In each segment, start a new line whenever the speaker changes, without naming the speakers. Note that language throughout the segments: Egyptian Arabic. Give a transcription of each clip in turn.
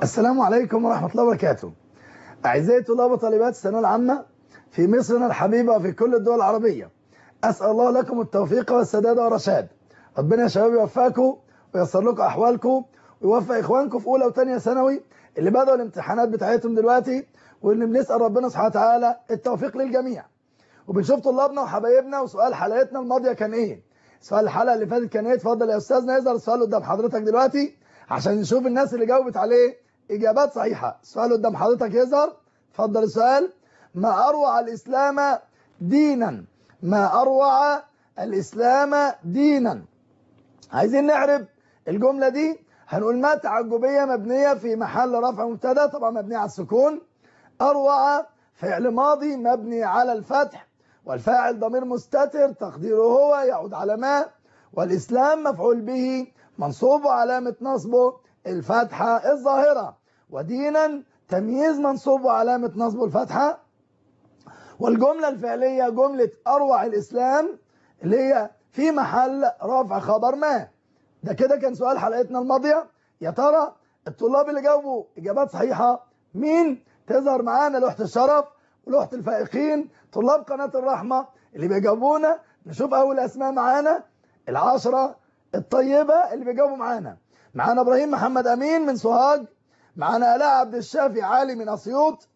السلام عليكم ورحمة الله وبركاته أعزائي طلاب وطالبات الثانوية العامة في مصرنا الحبيبة وفي كل الدول العربية أسأل الله لكم التوفيق والسداد والرشاد ربنا يا شباب يوفقكم وييسر لكم أحوالكم ويوفق إخوانكم في أولى وثانية ثانوي اللي بدأوا الامتحانات بتاعتهم دلوقتي واللي بنسأل ربنا سبحانه وتعالى التوفيق للجميع وبنشوف طلابنا وحبايبنا وسؤال حلقتنا الماضية كان إيه سؤال الحلقة اللي فاتت كان إيه اتفضل يا أستاذنا يظهر السؤال قدام حضرتك دلوقتي عشان نشوف الناس اللي جاوبت عليه إجابات صحيحة السؤال قدام حضرتك يظهر اتفضل السؤال ما أروع الإسلام دينا ما أروع الإسلام دينا عايزين نعرف الجملة دي هنقول ما تعجبية مبنية في محل رفع مبتدا طبعا مبنية على السكون أروع فعل ماضي مبني على الفتح والفاعل ضمير مستتر تقديره هو يعود على ما والإسلام مفعول به منصوب وعلامة نصبه الفتحة الظاهرة ودينا تمييز منصوب وعلامة نصبه الفتحة والجملة الفعلية جملة أروع الإسلام اللي هي في محل رفع خبر ما ده كده كان سؤال حلقتنا الماضية يا ترى الطلاب اللي جاوبوا إجابات صحيحة مين تظهر معانا لوحة الشرف ولوحة الفائقين طلاب قناة الرحمة اللي بيجاوبونا نشوف أول أسماء معانا العشرة الطيبة اللي بيجاوبوا معانا معانا إبراهيم محمد أمين من سوهاج معانا آلاء عبد الشافي علي من أسيوط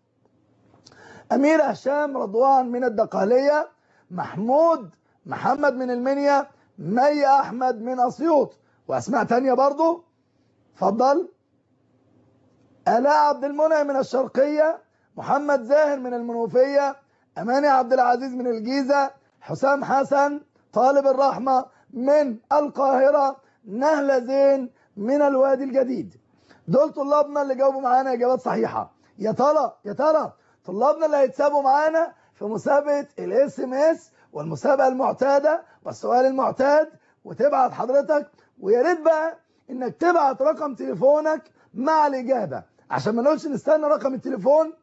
أمير هشام رضوان من الدقهلية محمود محمد من المنيا مي أحمد من أسيوط وأسماء تانية برضو اتفضل آلاء عبد المنعم من الشرقية محمد زاهر من المنوفية أماني عبد العزيز من الجيزة حسام حسن طالب الرحمة من القاهرة نهلة زين من الوادي الجديد دول طلابنا اللي جاوبوا معانا إجابات صحيحة يا ترى يا ترى طلابنا اللي هيتسابوا معانا في مسابقة الاس ام اس والمسابقة المعتادة والسؤال المعتاد وتبعت حضرتك ويا ريت بقى انك تبعت رقم تليفونك مع الإجابة عشان ما نقولش نستنى رقم التليفون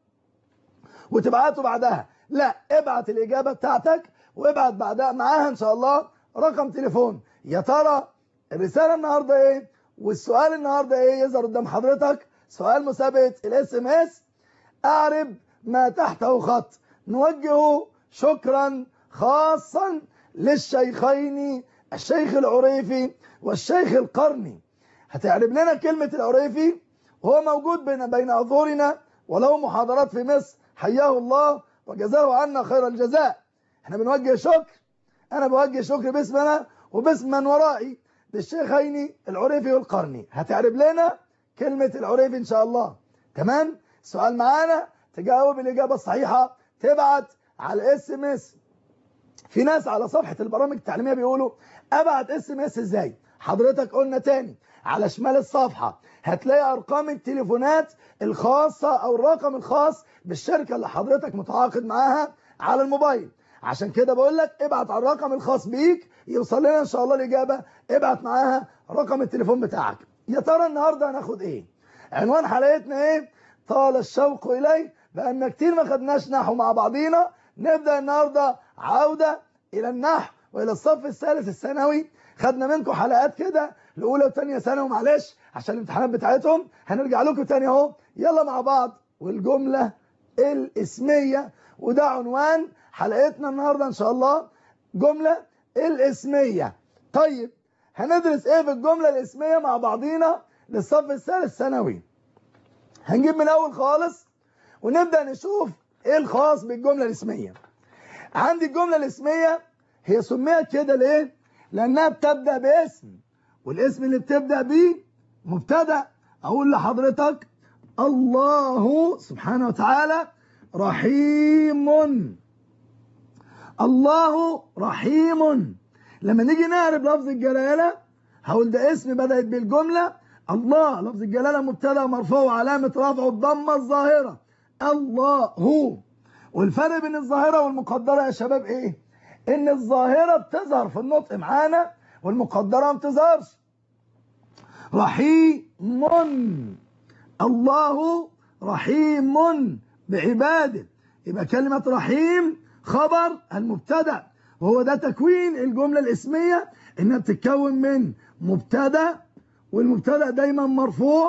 وتبعته بعدها لا ابعت الإجابة بتاعتك وابعت بعدها معاها إن شاء الله رقم تليفون يا ترى الرسالة النهاردة إيه والسؤال النهاردة إيه يظهر قدام حضرتك سؤال مسابقة الاس ام اس أعرب ما تحته خط نوجه شكرا خاصا للشيخين الشيخ العريفي والشيخ القرني هتعرب لنا كلمة العريفي وهو موجود بين بين أظهرنا وله محاضرات في مصر حياه الله وجزاه عنا خير الجزاء احنا بنوجه شكر انا بوجه شكر باسمنا وباسم من ورائي للشيخين العريفي والقرني هتعرب لنا كلمة العريفي ان شاء الله تمام السؤال معانا تجاوب الإجابة الصحيحة تبعت على الاس ام اس في ناس على صفحة البرامج التعليمية بيقولوا ابعت اس ام اس ازاي حضرتك قلنا تاني على شمال الصفحة هتلاقي ارقام التليفونات الخاصة او الرقم الخاص بالشركة اللي حضرتك متعاقد معاها على الموبايل عشان كده بقول لك ابعت على الرقم الخاص بيك يوصل لنا ان شاء الله الاجابة ابعت معاها رقم التليفون بتاعك يا ترى النهاردة هناخد ايه عنوان حلقتنا ايه طال الشوق اليه بان كتير ما خدناش نحو مع بعضينا نبدأ النهاردة عودة الى النحو والى الصف الثالث الثانوي خدنا منكم حلقات كده الاولى والثانيه ثانوي معلش عشان الامتحانات بتاعتهم هنرجع لكم تاني اهو يلا مع بعض والجمله الاسميه وده عنوان حلقتنا النهارده ان شاء الله جمله الاسميه طيب هندرس ايه في الجمله الاسميه مع بعضينا للصف الثالث ثانوي هنجيب من اول خالص ونبدا نشوف ايه الخاص بالجمله الاسميه عندي الجمله الاسميه هي سميت كده ليه لانها بتبدا باسم والاسم اللي بتبدا بيه مبتدا اقول لحضرتك الله سبحانه وتعالى رحيم الله رحيم لما نيجي نعرف لفظ الجلاله هقول ده اسم بدات بالجمله الله لفظ الجلاله مبتدا مرفوع وعلامه رفعه الضمه الظاهره الله هو والفرق بين الظاهره والمقدره يا شباب ايه ان الظاهره بتظهر في النطق معانا والمقدره ما بتظهرش رحيم الله رحيم بعباده يبقى كلمة رحيم خبر المبتدا وهو, وهو ده تكوين الجملة الاسمية انها بتتكون من مبتدا والمبتدا دايما مرفوع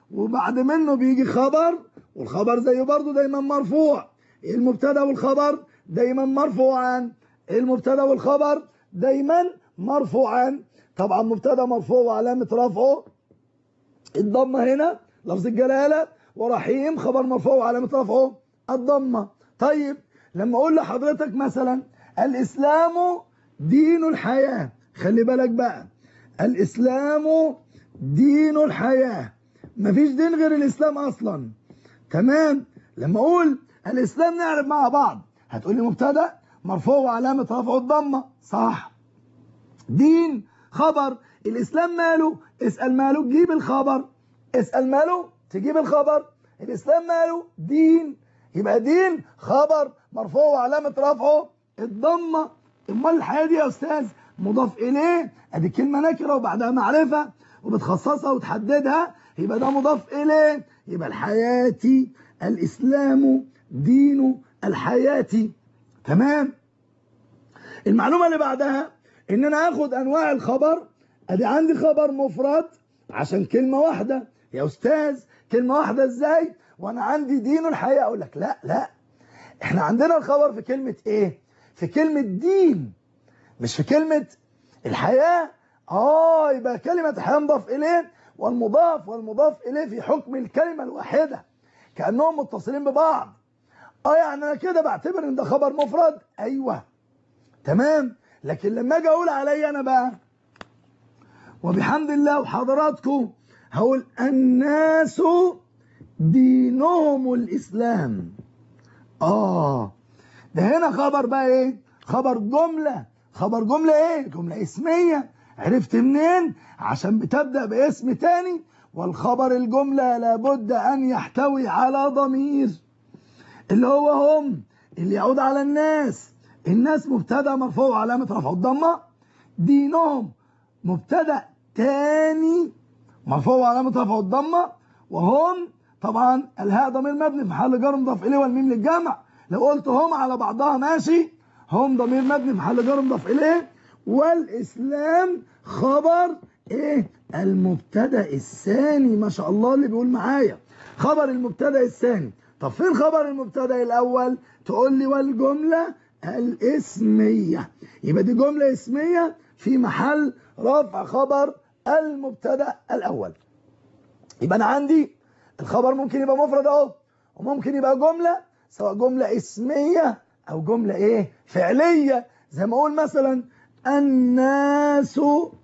وبعد منه بيجي خبر والخبر زيه برضه دايما مرفوع المبتدا والخبر دايما مرفوعان المبتدا والخبر دايما مرفوعان طبعا مبتدا مرفوع وعلامه رفعه الضمه هنا لفظ الجلاله ورحيم خبر مرفوع وعلامه رفعه الضمه طيب لما اقول لحضرتك مثلا الاسلام دين الحياه خلي بالك بقى الاسلام دين الحياه مفيش دين غير الاسلام اصلا تمام لما اقول الاسلام نعرف مع بعض هتقول لي مبتدا مرفوع وعلامه رفعه الضمه صح دين خبر الاسلام ماله اسال ماله تجيب الخبر اسال ماله تجيب الخبر الاسلام ماله دين يبقى دين خبر مرفوع وعلامه رفعه الضمه امال الحياه دي يا استاذ مضاف اليه ادي كلمه نكره وبعدها معرفه وبتخصصها وتحددها يبقى ده مضاف اليه يبقى الحياه الاسلام دين الحياه تمام المعلومه اللي بعدها ان انا اخد انواع الخبر ادي عندي خبر مفرد عشان كلمه واحده يا استاذ كلمه واحده ازاي وانا عندي دين الحياه اقول لك لا لا احنا عندنا الخبر في كلمه ايه في كلمه دين مش في كلمه الحياه اه يبقى كلمه الحياه مضاف اليه والمضاف والمضاف اليه في حكم الكلمه الواحده كانهم متصلين ببعض اه يعني انا كده بعتبر ان ده خبر مفرد ايوه تمام لكن لما اجي اقول عليا انا بقى وبحمد الله وحضراتكم هقول الناس دينهم الاسلام اه ده هنا خبر بقى ايه خبر جمله خبر جمله ايه جمله اسميه عرفت منين عشان بتبدا باسم تاني والخبر الجمله لابد ان يحتوي على ضمير اللي هو هم اللي يعود على الناس الناس مبتدا مرفوع علامه رفع الضمه دينهم مبتدا تاني مرفوع علامه رفع الضمه وهم طبعا الهاء ضمير مبني في محل جر مضاف اليه والميم للجمع لو قلت هم على بعضها ماشي هم ضمير مبني في محل جر مضاف اليه والاسلام خبر ايه المبتدا الثاني ما شاء الله اللي بيقول معايا خبر المبتدا الثاني طب فين خبر المبتدا الاول تقول لي والجمله الاسميه يبقى دي جمله اسميه في محل رفع خبر المبتدا الاول يبقى انا عندي الخبر ممكن يبقى مفرد اهو وممكن يبقى جمله سواء جمله اسميه او جمله ايه فعليه زي ما اقول مثلا الناس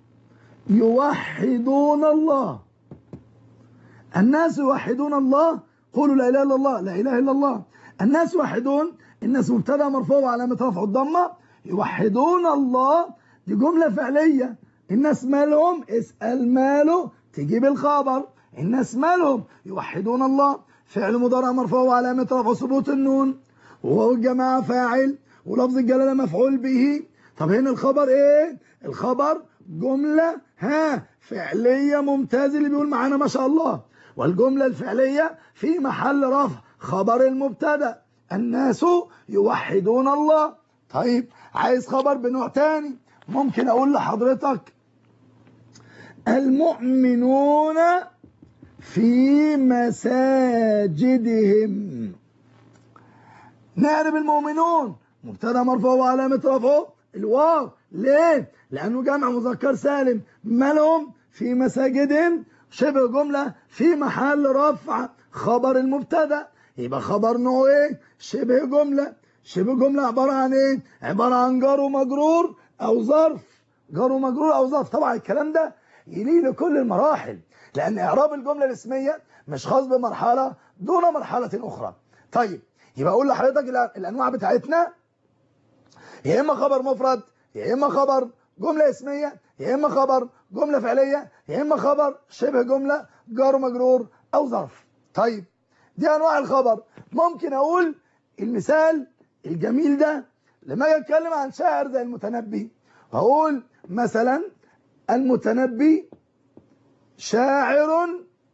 يوحدون الله الناس يوحدون الله قولوا لا اله الا الله لا اله الا الله الناس يوحدون الناس مبتدا مرفوع وعلامه رفع الضمه يوحدون الله دي جمله فعليه الناس مالهم اسال ماله تجيب الخبر الناس مالهم يوحدون الله فعل مضارع مرفوع وعلامه رفع ثبوت النون وهو الجماعه فاعل ولفظ الجلاله مفعول به طب هنا الخبر ايه الخبر جمله ها فعليه ممتازه اللي بيقول معانا ما شاء الله والجمله الفعليه في محل رفع خبر المبتدا الناس يوحدون الله طيب عايز خبر بنوع تاني ممكن اقول لحضرتك المؤمنون في مساجدهم نعرف المؤمنون مبتدا مرفوع وعلامه رفعه الواو ليه لانه جمع مذكر سالم مالهم في مساجدهم شبه جمله في محل رفع خبر المبتدا يبقى خبر نوع ايه شبه جمله شبه جمله عباره عن ايه عباره عن جار ومجرور او ظرف جار ومجرور او ظرف طبعا الكلام ده يليه لكل المراحل لان اعراب الجمله الاسميه مش خاص بمرحله دون مرحله اخرى طيب يبقى اقول لحضرتك الانواع بتاعتنا يا اما خبر مفرد يا اما خبر جمله اسميه يا اما خبر جمله فعليه يا اما خبر شبه جمله جار ومجرور او ظرف طيب دي انواع الخبر ممكن اقول المثال الجميل ده لما اجي اتكلم عن شاعر زي المتنبي هقول مثلا المتنبي شاعر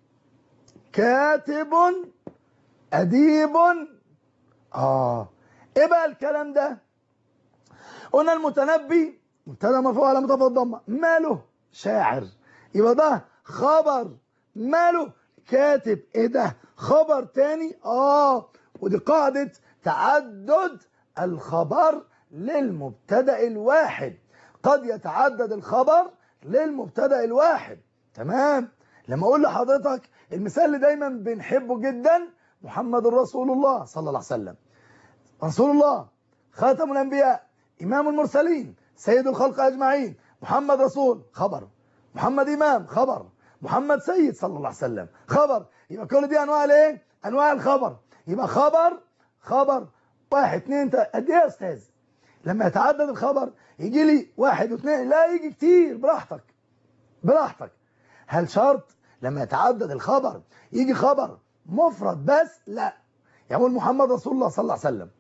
كاتب اديب اه ايه بقى الكلام ده قلنا المتنبي مبتدا مرفوع على مضاف الضمه ماله شاعر يبقى ده خبر ماله كاتب ايه ده خبر تاني اه ودي قاعدة تعدد الخبر للمبتدا الواحد قد يتعدد الخبر للمبتدا الواحد تمام لما اقول لحضرتك المثال اللي دايما بنحبه جدا محمد رسول الله صلى الله عليه وسلم رسول الله خاتم الانبياء امام المرسلين سيد الخلق اجمعين محمد رسول خبر محمد امام خبر محمد سيد صلى الله عليه وسلم خبر يبقى كل دي انواع الايه انواع الخبر يبقى خبر خبر واحد اثنين قد ايه يا استاذ لما يتعدد الخبر يجي لي واحد واثنين لا يجي كتير براحتك براحتك هل شرط لما يتعدد الخبر يجي خبر مفرد بس لا يقول محمد رسول الله صلى الله عليه وسلم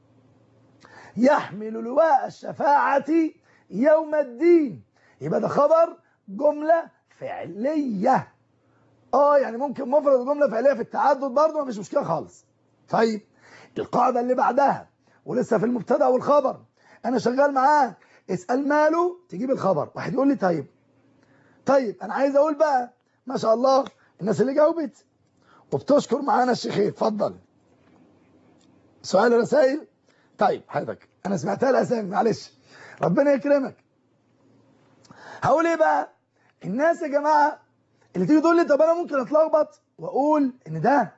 يحمل لواء الشفاعة يوم الدين يبقى ده خبر جملة فعلية اه يعني ممكن مفرد جملة فعلية في التعدد برضه مفيش مشكلة خالص طيب القاعدة اللي بعدها ولسه في المبتدا والخبر انا شغال معاه اسأل ماله تجيب الخبر واحد يقول لي طيب طيب انا عايز اقول بقى ما شاء الله الناس اللي جاوبت وبتشكر معانا الشيخ اتفضل سؤال رسائل طيب حضرتك انا سمعتها الاسامي معلش ربنا يكرمك هقول ايه بقى الناس يا جماعه اللي تيجي تقول لي طب انا ممكن اتلخبط واقول ان ده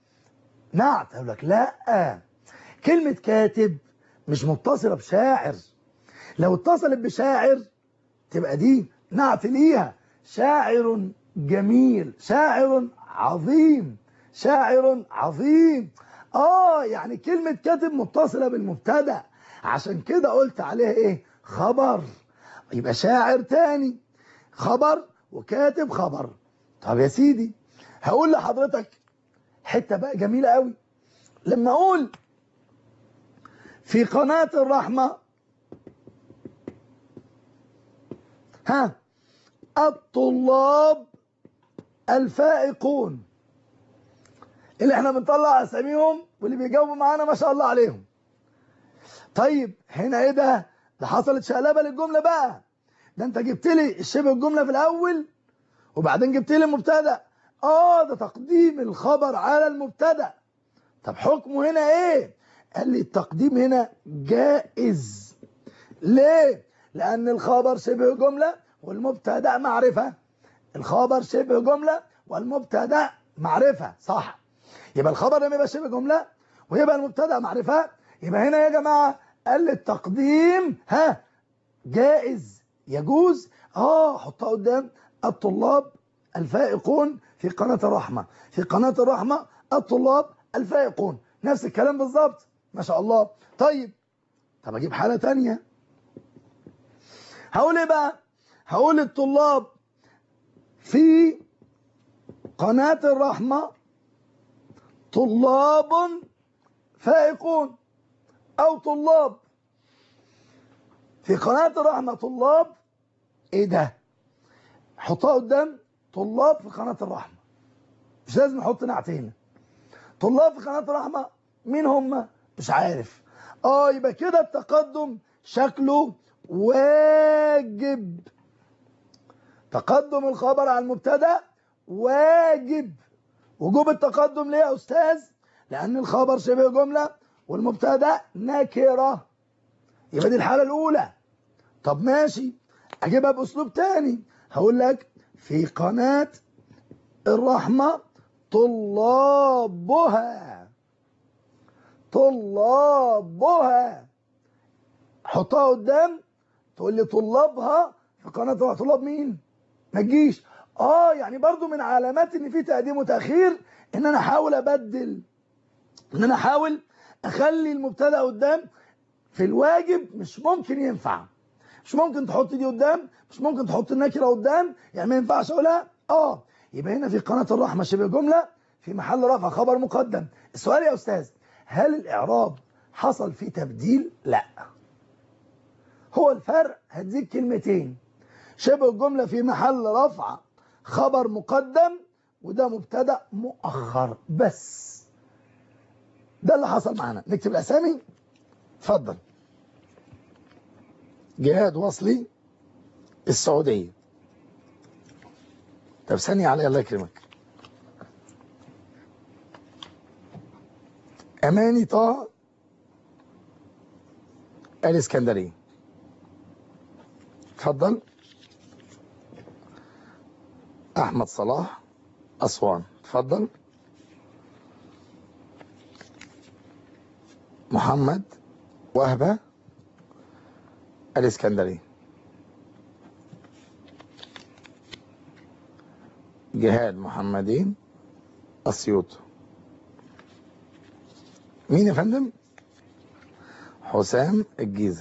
نعت اقول لك لا كلمه كاتب مش متصله بشاعر لو اتصلت بشاعر تبقى دي نعت ليها شاعر جميل شاعر عظيم شاعر عظيم اه يعني كلمة كاتب متصلة بالمبتدا عشان كده قلت عليها ايه خبر يبقى شاعر تاني خبر وكاتب خبر طب يا سيدي هقول لحضرتك حتة بقى جميلة قوي لما اقول في قناة الرحمة ها الطلاب الفائقون اللي احنا بنطلع اساميهم واللي بيجاوبوا معانا ما شاء الله عليهم طيب هنا ايه ده ده حصلت شقلبه للجمله بقى ده انت جبت لي شبه الجمله في الاول وبعدين جبت لي المبتدا اه ده تقديم الخبر على المبتدا طب حكمه هنا ايه قال لي التقديم هنا جائز ليه لان الخبر شبه جمله والمبتدا معرفه الخبر شبه جمله والمبتدا معرفه صح يبقى الخبر لما يبقى شبه جمله ويبقى المبتدا معرفه يبقى هنا يا جماعه قال لي التقديم ها جائز يجوز اه حطها قدام الطلاب الفائقون في قناه الرحمه في قناه الرحمه الطلاب الفائقون نفس الكلام بالظبط ما شاء الله طيب طب اجيب حاله ثانيه هقول ايه بقى هقول الطلاب في قناه الرحمه طلاب فائقون او طلاب في قناة الرحمة طلاب ايه ده حطها قدام طلاب في قناة الرحمة مش لازم نحط نعتين طلاب في قناة الرحمة مين هم مش عارف اه يبقى كده التقدم شكله واجب تقدم الخبر على المبتدا واجب وجوب التقدم ليه يا أستاذ لأن الخبر شبه جملة والمبتدا نكرة يبقى دي الحالة الأولى طب ماشي أجيبها بأسلوب تاني هقول لك في قناة الرحمة طلابها طلابها حطها قدام تقول لي طلابها في قناة الرحمة طلاب مين؟ ما تجيش اه يعني برضو من علامات ان في تقديم وتاخير ان انا احاول ابدل ان انا احاول اخلي المبتدا قدام في الواجب مش ممكن ينفع مش ممكن تحط دي قدام مش ممكن تحط النكره قدام يعني ما ينفعش اقولها اه يبقى هنا في قناه الرحمه شبه جمله في محل رفع خبر مقدم السؤال يا استاذ هل الاعراب حصل فيه تبديل لا هو الفرق هديك كلمتين شبه الجمله في محل رفع خبر مقدم وده مبتدا مؤخر بس ده اللي حصل معانا نكتب الاسامي اتفضل جهاد وصلي السعوديه طب ثانيه علي الله يكرمك أماني طه الإسكندري اتفضل أحمد صلاح أسوان اتفضل محمد وهبة الإسكندري جهاد محمدين أسيوط مين يا فندم حسام الجيزة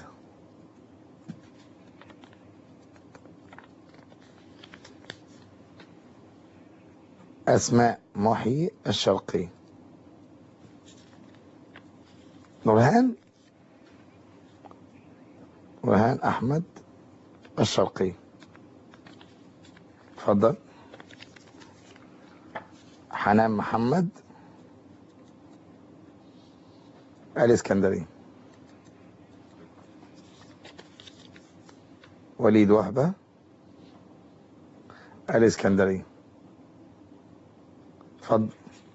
أسماء محي الشرقي نورهان نورهان أحمد الشرقي اتفضل حنان محمد الإسكندري وليد وهبة الإسكندري اتفضل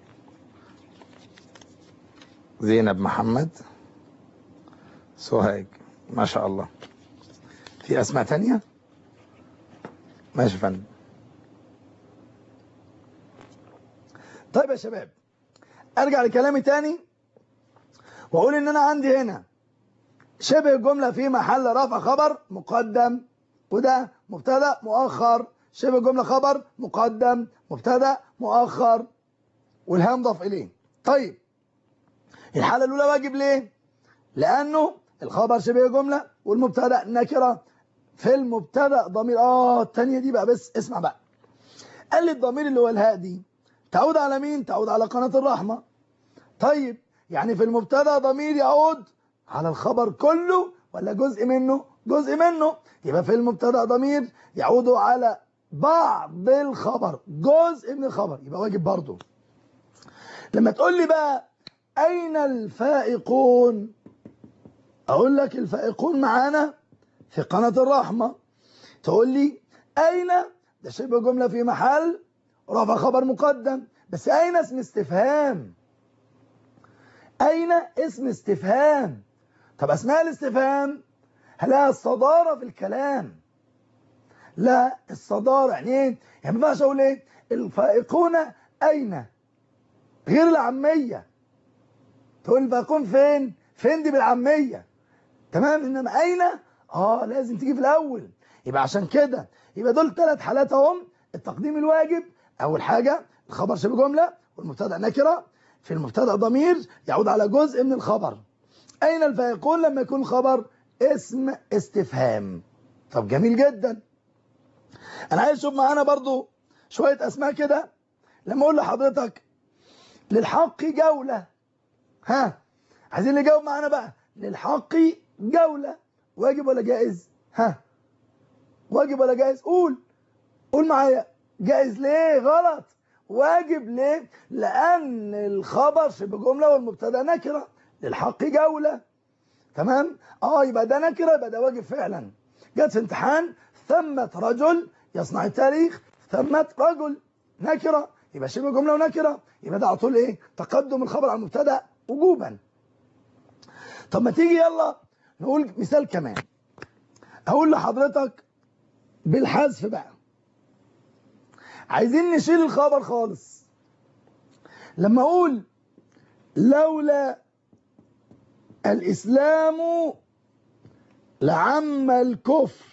زينب محمد سوهاج ما شاء الله في أسماء تانية ماشي يا فندم طيب يا شباب ارجع لكلامي تاني واقول ان انا عندي هنا شبه الجملة في محل رفع خبر مقدم وده مبتدا مؤخر شبه الجملة خبر مقدم مبتدا مؤخر والهام ضاف اليه طيب الحالة الاولى واجب ليه لانه الخبر شبه جملة والمبتدا نكرة في المبتدا ضمير اه الثانيه دي بقى بس اسمع بقى قال لي الضمير اللي هو الهاء دي تعود على مين تعود على قناة الرحمة طيب يعني في المبتدا ضمير يعود على الخبر كله ولا جزء منه جزء منه يبقى في المبتدا ضمير يعود على بعض الخبر جزء من الخبر يبقى واجب برضه لما تقول لي بقى أين الفائقون أقول لك الفائقون معانا في قناة الرحمة تقول لي أين ده شبه جملة في محل رفع خبر مقدم بس أين اسم استفهام أين اسم استفهام طب أسماء الاستفهام هلها الصدارة في الكلام لا الصدارة يعني ايه يعني ما ينفعش اقول ايه الفائقون اين غير العامية تقول الفائقون فين فين دي بالعامية تمام انما اين اه لازم تيجي في الاول يبقى عشان كده يبقى دول ثلاث حالات اهم التقديم الواجب اول حاجة الخبر شبه جملة والمبتدا نكرة في المبتدا ضمير يعود على جزء من الخبر اين الفائقون لما يكون خبر اسم استفهام طب جميل جدا انا عايز اشوف معانا برضو شوية اسماء كده لما اقول لحضرتك للحق جولة ها عايزين نجاوب معانا بقى للحق جولة واجب ولا جائز ها واجب ولا جائز قول قول معايا جائز ليه غلط واجب ليه لان الخبر شبه جمله والمبتدا نكره للحق جوله تمام اه يبقى ده نكره يبقى ده واجب فعلا جت في امتحان ثمة رجل يصنع التاريخ ثمة رجل نكره يبقى شبه جمله ونكره يبقى ده على طول ايه تقدم الخبر على المبتدا وجوبا طب ما تيجي يلا نقول مثال كمان اقول لحضرتك بالحذف بقى عايزين نشيل الخبر خالص لما اقول لولا الاسلام لعم الكفر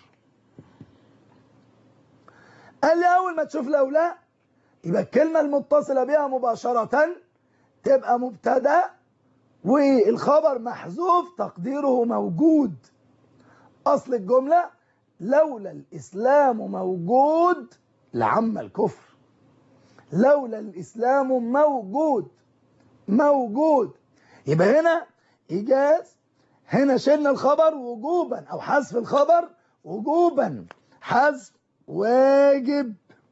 قال لي اول ما تشوف لولا يبقى الكلمة المتصلة بها مباشرة تبقى مبتدا والخبر محذوف تقديره موجود اصل الجملة لولا الاسلام موجود لعم الكفر لولا الإسلام موجود موجود يبقى هنا إيجاز هنا شلنا الخبر وجوبا أو حذف الخبر وجوبا حذف واجب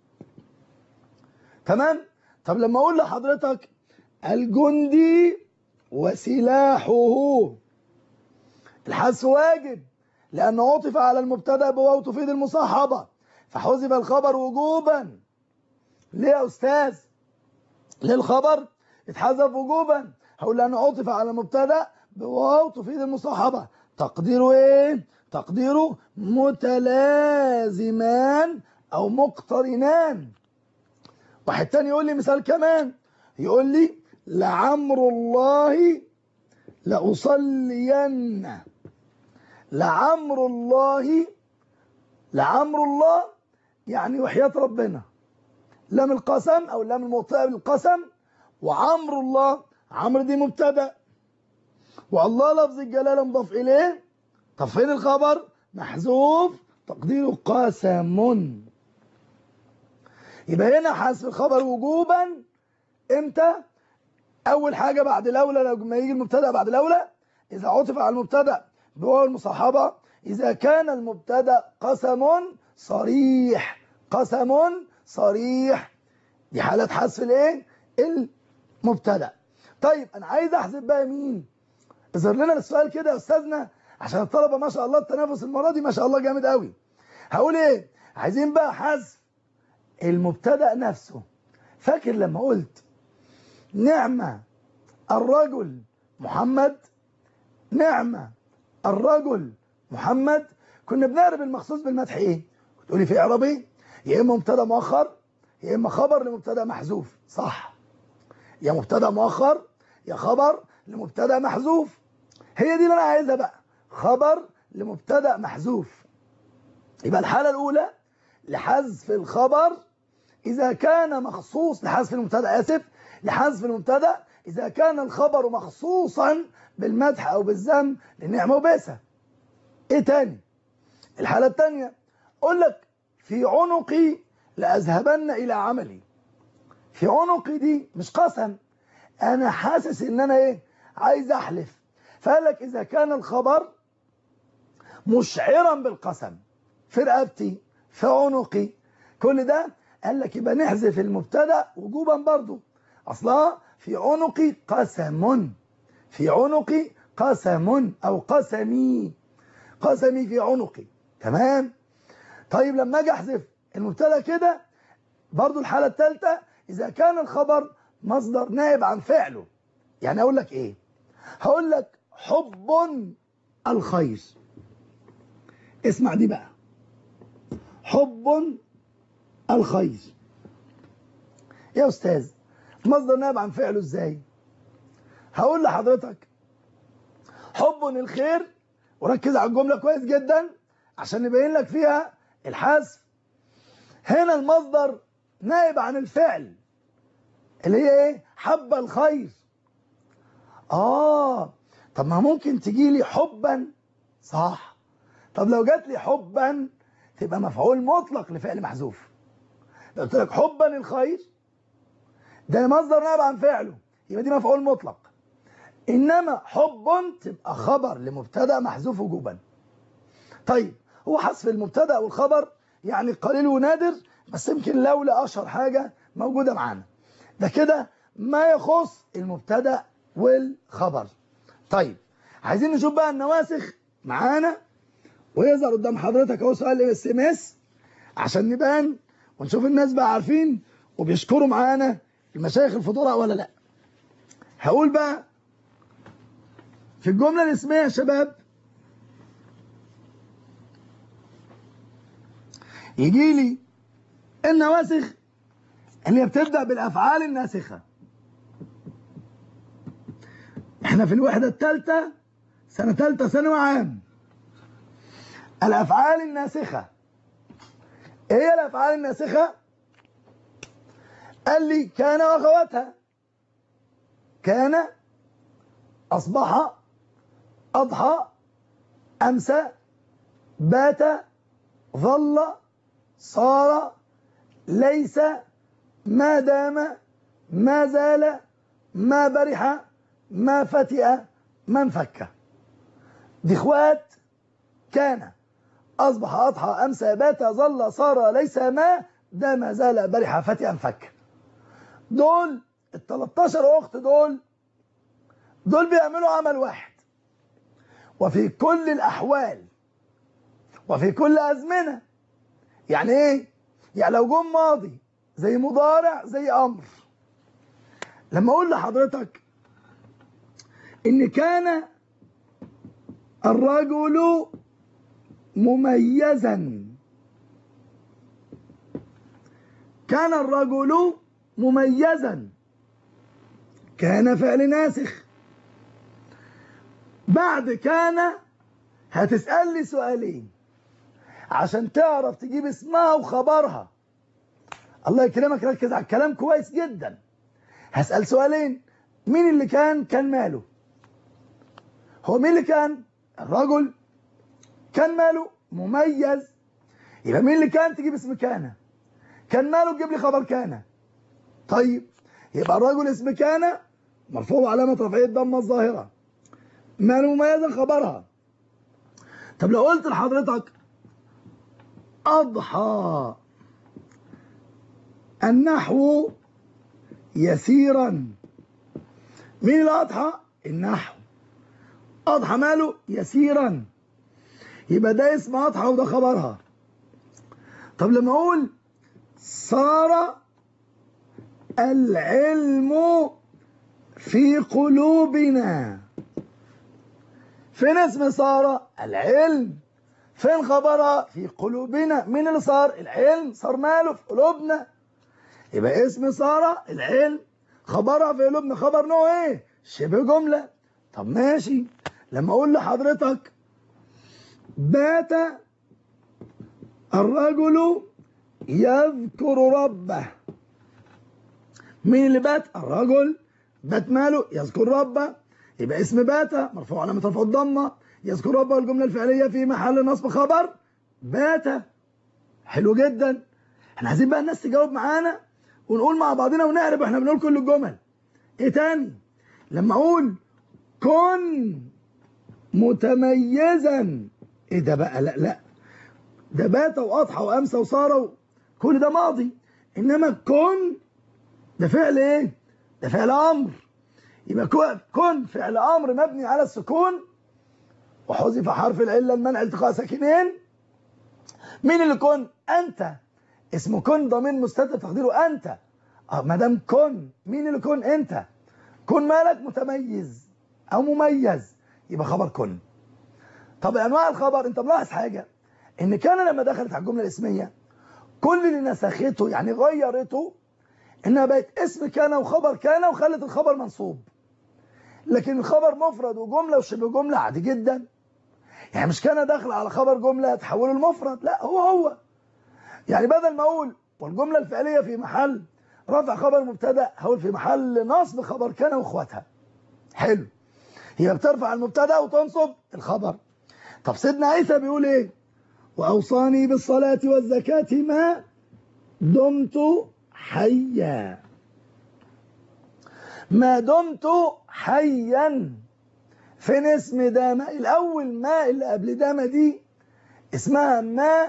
تمام طب لما أقول لحضرتك الجندي وسلاحه الحذف واجب لأنه عطف على المبتدا بواو تفيد المصاحبة فحذف الخبر وجوبا ليه يا أستاذ ليه الخبر اتحذف وجوبا هقول لأنه عطف على مبتدا بواو تفيد المصاحبة تقديره ايه تقديره متلازمان او مقترنان واحد تاني يقول لي مثال كمان يقول لي لعمر الله لأصلين لعمر الله لعمر الله يعني وحياة ربنا لام القسم او لام الموطئة بالقسم وعمر الله عمرو دي مبتدا والله لفظ الجلاله مضاف اليه طب فين الخبر محذوف تقديره قسم يبقى هنا حذف الخبر وجوبا امتى اول حاجه بعد الاولى لما يجي المبتدا بعد الاولى اذا عطف على المبتدا بواو المصاحبه اذا كان المبتدا قسم صريح قسم صريح دي حالات حذف الايه المبتدا طيب انا عايز احذف بقى مين اظهر لنا السؤال كده يا استاذنا عشان الطلبه ما شاء الله التنافس المره دي ما شاء الله جامد قوي هقول ايه عايزين بقى حذف المبتدا نفسه فاكر لما قلت نعمه الرجل محمد نعمه الرجل محمد كنا بنعرب المخصوص بالمدح ايه تقولي في اعرابي يا اما مبتدا مؤخر يا اما خبر لمبتدا محذوف صح يا مبتدا مؤخر يا خبر لمبتدا محذوف هي دي اللي انا عايزها بقى خبر لمبتدا محذوف يبقى الحاله الاولى لحذف الخبر اذا كان مخصوص لحذف المبتدا اسف لحذف المبتدا اذا كان الخبر مخصوصا بالمدح او بالذم لنعمه وبئسه ايه تاني الحاله الثانيه اقول لك في عنقي لأذهبن إلى عملي في عنقي دي مش قسم أنا حاسس إن أنا إيه عايز أحلف فقال لك إذا كان الخبر مشعرا بالقسم في رقبتي في عنقي كل ده قال لك يبقى نحذف المبتدا وجوبا برضو أصلها في عنقي قسم في عنقي قسم أو قسمي قسمي في عنقي تمام طيب لما اجي احذف المبتدا كده برضو الحالة الثالثة إذا كان الخبر مصدر نائب عن فعله يعني أقول لك إيه هقول لك حب الخير اسمع دي بقى حب الخير يا أستاذ مصدر نائب عن فعله إزاي هقول لحضرتك حب الخير وركز على الجملة كويس جدا عشان نبين لك فيها الحذف هنا المصدر نائب عن الفعل اللي هي ايه حب الخير اه طب ما ممكن تجي لي حبا صح طب لو جات لي حبا تبقى مفعول مطلق لفعل محذوف لو قلت لك حبا الخير ده مصدر نائب عن فعله يبقى دي مفعول مطلق انما حب تبقى خبر لمبتدا محذوف وجوبا طيب هو حذف المبتدا والخبر يعني قليل ونادر بس يمكن لولا اشهر حاجه موجوده معانا ده كده ما يخص المبتدا والخبر طيب عايزين نشوف بقى النواسخ معانا ويظهر قدام حضرتك اهو سؤال اس ام اس عشان نبان ونشوف الناس بقى عارفين وبيشكروا معانا المشايخ الفضلاء ولا لا هقول بقى في الجمله الاسميه يا شباب يجي لي النواسخ اللي بتبدأ بالأفعال الناسخة احنا في الوحدة الثالثة سنة ثالثة ثانوي عام الأفعال الناسخة ايه هي الأفعال الناسخة قال لي كان وأخواتها كان أصبح أضحى أمسى بات ظل صار ليس ما دام ما زال ما برح ما فتئ ما انفك دي اخوات كان اصبح اضحى امسى بات ظل صار ليس ما ده ما زال برح فتئ انفك دول ال 13 اخت دول دول بيعملوا عمل واحد وفي كل الاحوال وفي كل ازمنه يعني ايه يعني لو جم ماضي زي مضارع زي امر لما اقول لحضرتك إن كان الرجل مميزا كان الرجل مميزا كان فعل ناسخ بعد كان هتسأل لي سؤالين عشان تعرف تجيب اسمها وخبرها الله يكرمك ركز على الكلام كويس جدا هسأل سؤالين مين اللي كان كان ماله هو مين اللي كان الرجل كان ماله مميز يبقى مين اللي كان تجيب اسم كان كان ماله تجيب لي خبر كان طيب يبقى الرجل اسم كان مرفوع علامة رفعية الضمة الظاهرة ماله مميزا خبرها طب لو قلت لحضرتك أضحى النحو يسيرا مين اللي أضحى النحو أضحى ماله يسيرا يبقى ده اسم أضحى وده خبرها طب لما أقول صار العلم في قلوبنا فين اسم صار العلم فين خبرها في قلوبنا مين اللي صار العلم صار ماله في قلوبنا يبقى اسم صار العلم خبرها في قلوبنا خبر نوع ايه شبه جملة طب ماشي لما اقول لحضرتك بات الرجل يذكر ربه مين اللي بات الرجل بات ماله يذكر ربه يبقى اسم بات مرفوع علامة رفع الضمه يذكر ربه الجملة الفعلية في محل نصب خبر بات حلو جدا احنا عايزين بقى الناس تجاوب معانا ونقول مع بعضنا ونعرب احنا بنقول كل الجمل ايه تاني لما اقول كن متميزا ايه ده بقى لا لا ده بات واضحى وامسى وصار كل ده ماضي انما كن ده فعل ايه ده فعل امر يبقى كن فعل امر مبني على السكون وحذف حرف العله المنع التقاء ساكنين مين اللي كن انت اسمه كن ضمير مستتر تقديره انت اه ما دام كن مين اللي كن انت كن مالك متميز او مميز يبقى خبر كن طب انواع الخبر انت ملاحظ حاجه ان كان لما دخلت على الجمله الاسميه كل اللي نسخته يعني غيرته انها بقت اسم كان وخبر كان وخلت الخبر منصوب لكن الخبر مفرد وجمله وشبه جمله عادي جدا يعني مش كان داخل على خبر جمله تحوله لمفرد لا هو هو يعني بدل ما اقول والجمله الفعليه في محل رفع خبر مبتدا هقول في محل نصب خبر كان واخواتها حلو هي بترفع المبتدا وتنصب الخبر طب سيدنا عيسى بيقول ايه واوصاني بالصلاه والزكاه ما دمت حيا ما دمت حيا فين اسم دامة الأول ما اللي قبل دامة دي اسمها ما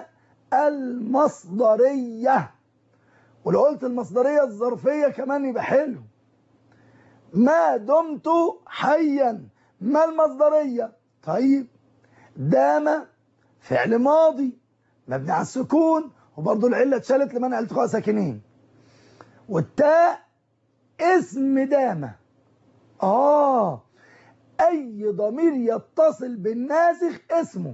المصدرية ولو قلت المصدرية الظرفية كمان يبقى حلو ما دمت حيا ما المصدرية طيب دام فعل ماضي مبني على السكون وبرضه العلة اتشالت لمنع التقاء ساكنين والتاء اسم دامة آه أي ضمير يتصل بالناسخ اسمه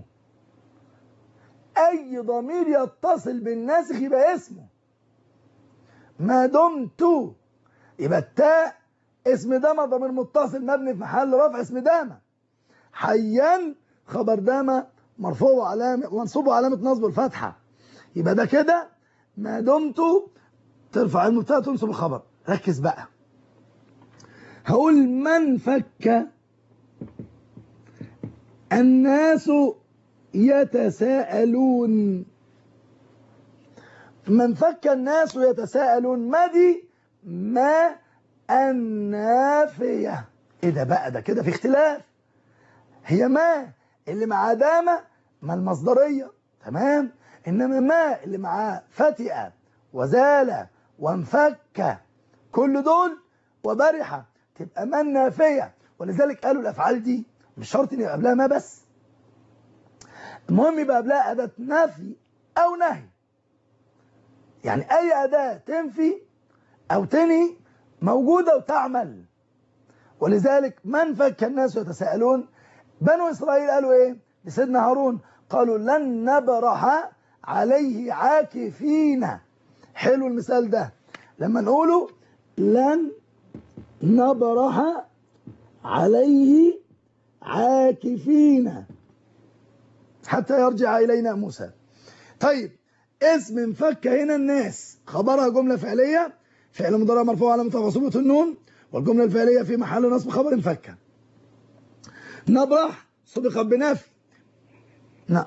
أي ضمير يتصل بالناسخ يبقى اسمه ما دمت يبقى التاء اسم دامة ضمير متصل مبني في محل رفع اسم دامة حيا خبر دامة مرفوع علامة منصوب علامة نصب الفتحة يبقى ده كده ما دمت ترفع المبتدا تنصب الخبر ركز بقى هقول من فك الناس يتساءلون من فك الناس يتساءلون ما دي ما النافية ايه ده بقى ده كده في اختلاف هي ما اللي مع دامة ما المصدرية تمام انما ما اللي معاه فتئ وزال وانفك كل دول وبرحة تبقى ما النافية ولذلك قالوا الافعال دي مش شرط ان يبقى قبلها ما بس المهم يبقى قبلها اداة نفي او نهي يعني اي اداة تنفي او تنهي موجودة وتعمل ولذلك من فك الناس يتساءلون بنو إسرائيل قالوا إيه لسيدنا هارون قالوا لن نبرح عليه عاكفين حلو المثال ده لما نقوله لن نبرح عليه عاكفين حتى يرجع إلينا موسى طيب اسم انفك هنا الناس خبرها جملة فعلية فعل مضارع مرفوع على متفاصلة النون والجملة الفعلية في محل نصب خبر انفك نبرح سبق بنفي نعم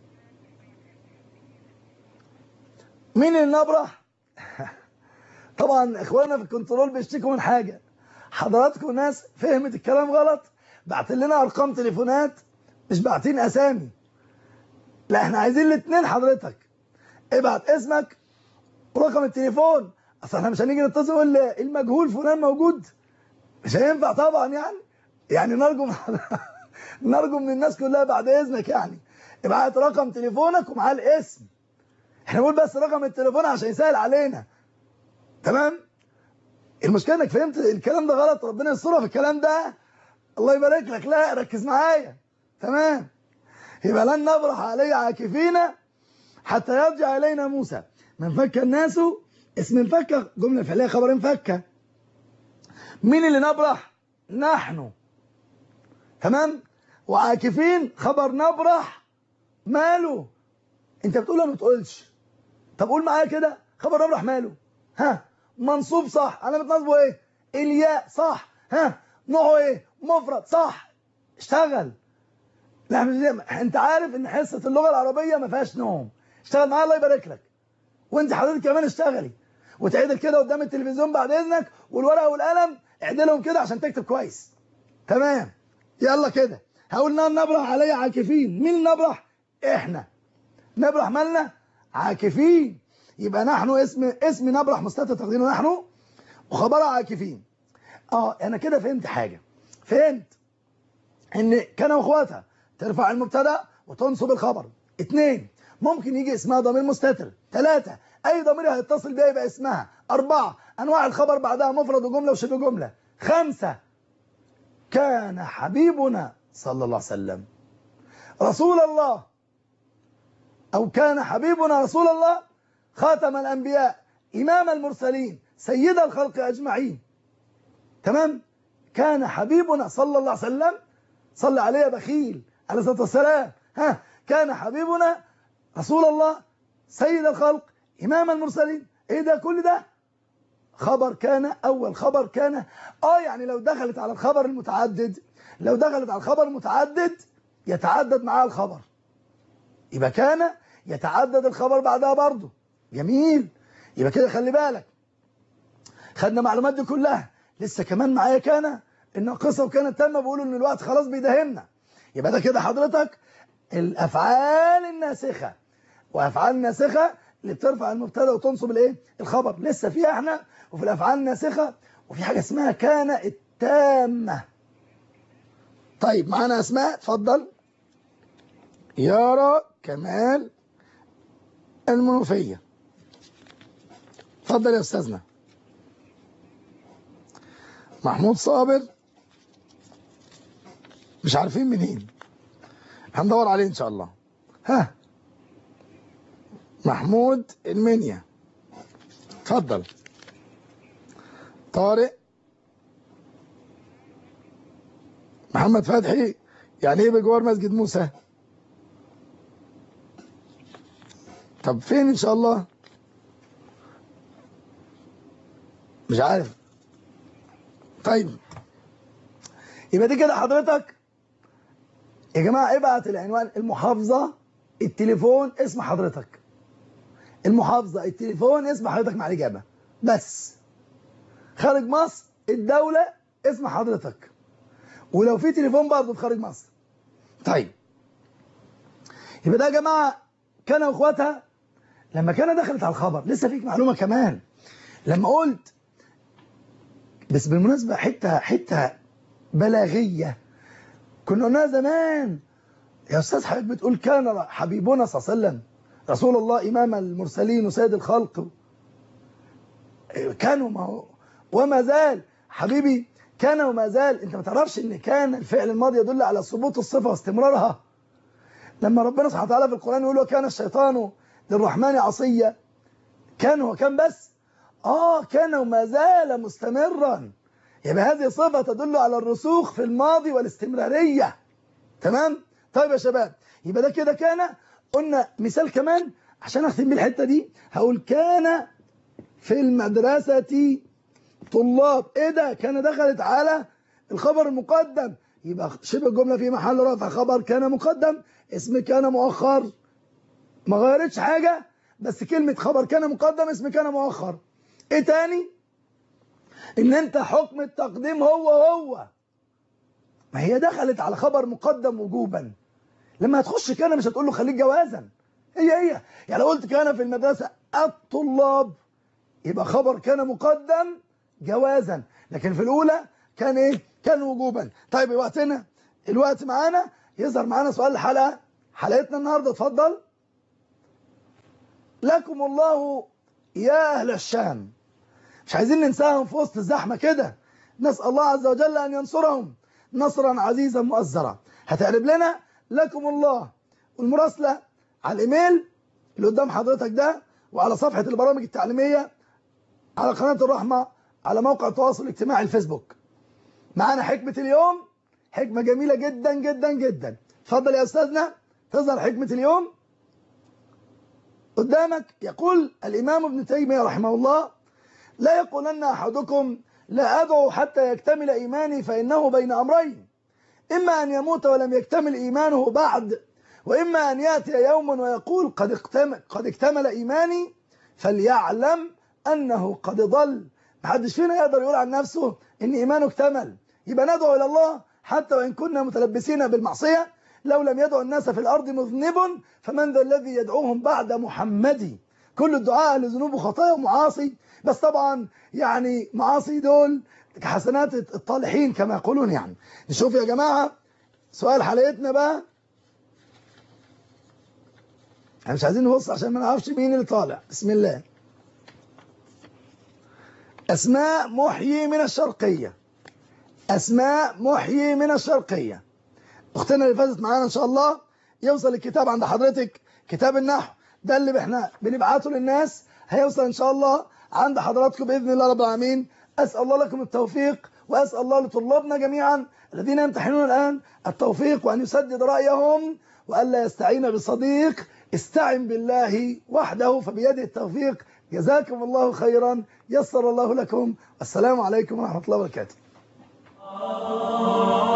مين اللي نبرح طبعا اخواننا في الكنترول بيشتكوا من حاجة حضراتكم ناس فهمت الكلام غلط بعت لنا ارقام تليفونات مش باعتين اسامي لا احنا عايزين الاثنين حضرتك ابعت اسمك ورقم التليفون اصل احنا مش هنيجي نتصل نقول المجهول فلان موجود مش هينفع طبعا يعني يعني نرجو نرجو من الناس كلها بعد اذنك يعني ابعت رقم تليفونك ومعاه الاسم احنا نقول بس رقم التليفون عشان يسهل علينا تمام المشكله انك فهمت الكلام ده غلط ربنا يسترها في الكلام ده الله يبارك لك لا ركز معايا تمام يبقى لن نبرح عليه عاكفين حتى يرجع إلينا موسى من فك الناس اسم انفك جملة فعلية خبر انفك مين اللي نبرح نحن تمام وعاكفين خبر نبرح ماله انت بتقول ولا ما بتقولش طب قول معايا كده خبر نبرح ماله ها منصوب صح علامه نصبه ايه الياء صح ها نوعه ايه مفرد صح اشتغل لا مش دي. انت عارف ان حصه اللغه العربيه ما فيهاش نوم اشتغل معايا الله يبارك لك وانت حضرتك كمان اشتغلي وتعدل كده قدام التلفزيون بعد اذنك والورقه والقلم اعدلهم كده عشان تكتب كويس تمام يلا كده هقول نبرح علي عاكفين مين نبرح احنا نبرح مالنا عاكفين يبقى نحن اسم اسم نبرح مستتر تقديره نحن وخبرها عاكفين اه انا كده فهمت حاجه فهمت ان كانوا اخواتها ترفع المبتدا وتنصب الخبر اثنين ممكن يجي اسمها ضمير مستتر ثلاثة اي ضمير هيتصل بيها يبقى اسمها أربعة انواع الخبر بعدها مفرد وجملة وشبه جملة خمسة كان حبيبنا صلى الله عليه وسلم رسول الله او كان حبيبنا رسول الله خاتم الانبياء امام المرسلين سيد الخلق اجمعين تمام كان حبيبنا صلى الله عليه وسلم صلى عليه بخيل عليه الصلاه والسلام ها كان حبيبنا رسول الله سيد الخلق إمام المرسلين إيه ده كل ده خبر كان أول خبر كان آه يعني لو دخلت على الخبر المتعدد لو دخلت على الخبر المتعدد يتعدد معاه الخبر يبقى كان يتعدد الخبر بعدها برضه جميل يبقى كده خلي بالك خدنا معلومات دي كلها لسه كمان معايا كان الناقصه وكانت تامه بيقولوا ان الوقت خلاص بيداهمنا يبقى ده كده حضرتك الافعال الناسخه وافعال الناسخه اللي بترفع المبتدا وتنصب الايه الخبر لسه فيها احنا وفي الافعال الناسخه وفي حاجه اسمها كان التامه طيب معانا اسماء اتفضل يارا كمال المنوفيه اتفضل يا استاذنا محمود صابر مش عارفين منين هندور عليه ان شاء الله ها محمود المنيا اتفضل طارق محمد فتحي يعني ايه بجوار مسجد موسى طب فين ان شاء الله مش عارف طيب يبقى دي كده حضرتك يا جماعه ابعت العنوان المحافظه التليفون اسم حضرتك المحافظه التليفون اسم حضرتك مع الاجابه بس خارج مصر الدوله اسم حضرتك ولو في تليفون برضه في خارج مصر طيب يبقى ده يا جماعه كان واخواتها لما كان دخلت على الخبر لسه فيك معلومه كمان لما قلت بس بالمناسبه حته حته بلاغيه كنا قلناها زمان يا استاذ حضرتك بتقول كان حبيبنا صلى الله عليه وسلم رسول الله امام المرسلين وسيد الخلق كانوا ما هو وما زال حبيبي كان وما زال انت ما تعرفش ان كان الفعل الماضي يدل على ثبوت الصفة واستمرارها لما ربنا سبحانه وتعالى في القرآن يقول وكان الشيطان للرحمن عصيا كان هو كان بس اه كان وما زال مستمرا يبقى هذه صفة تدل على الرسوخ في الماضي والاستمرارية تمام طيب يا شباب يبقى ده كده كان قلنا مثال كمان عشان اختم بيه الحته دي هقول كان في المدرسة طلاب ايه ده كان دخلت على الخبر المقدم يبقى شبه الجملة في محل رفع خبر كان مقدم اسم كان مؤخر ما غيرتش حاجة بس كلمة خبر كان مقدم اسم كان مؤخر ايه تاني ان انت حكم التقديم هو هو ما هي دخلت على خبر مقدم وجوبا لما هتخش كان مش هتقول له خليك جوازا هي هي يعني لو قلت كان في المدرسة الطلاب يبقى خبر كان مقدم جوازا لكن في الأولى كان إيه كان وجوبا طيب وقتنا الوقت معانا يظهر معانا سؤال الحلقة حلقتنا النهاردة اتفضل لكم الله يا أهل الشام مش عايزين ننساهم في وسط الزحمة كده نسأل الله عز وجل أن ينصرهم نصرا عزيزا مؤزرا هتقلب لنا لكم الله والمراسلة على الإيميل اللي قدام حضرتك ده وعلى صفحة البرامج التعليمية على قناة الرحمة على موقع التواصل الاجتماعي الفيسبوك معانا حكمة اليوم حكمة جميلة جدا جدا جدا اتفضل يا أستاذنا تظهر حكمة اليوم قدامك يقول الإمام ابن تيمية رحمه الله لا يقولن أحدكم لا أدعو حتى يكتمل إيماني فإنه بين أمرين إما أن يموت ولم يكتمل إيمانه بعد وإما أن يأتي يوم ويقول قد اكتمل, قد اكتمل إيماني فليعلم أنه قد ضل محدش فينا يقدر يقول عن نفسه إن إيمانه اكتمل يبقى ندعو إلى الله حتى وإن كنا متلبسين بالمعصية لو لم يدعو الناس في الأرض مذنب فمن ذا الذي يدعوهم بعد محمد كل الدعاء لذنوب وخطايا ومعاصي بس طبعا يعني معاصي دول كحسنات الطالحين كما يقولون يعني نشوف يا جماعة سؤال حلقتنا بقى احنا مش عايزين نبص عشان ما نعرفش مين اللي طالع بسم الله أسماء محيي من الشرقية أسماء محيي من الشرقية أختنا اللي فاتت معانا إن شاء الله يوصل الكتاب عند حضرتك كتاب النحو ده اللي احنا بنبعته للناس هيوصل إن شاء الله عند حضراتكم بإذن الله رب العالمين أسأل الله لكم التوفيق وأسأل الله لطلابنا جميعا الذين يمتحنون الآن التوفيق وأن يسدد رأيهم وألا يستعين بصديق استعن بالله وحده فبيده التوفيق جزاكم الله خيرا يسر الله لكم السلام عليكم ورحمة الله وبركاته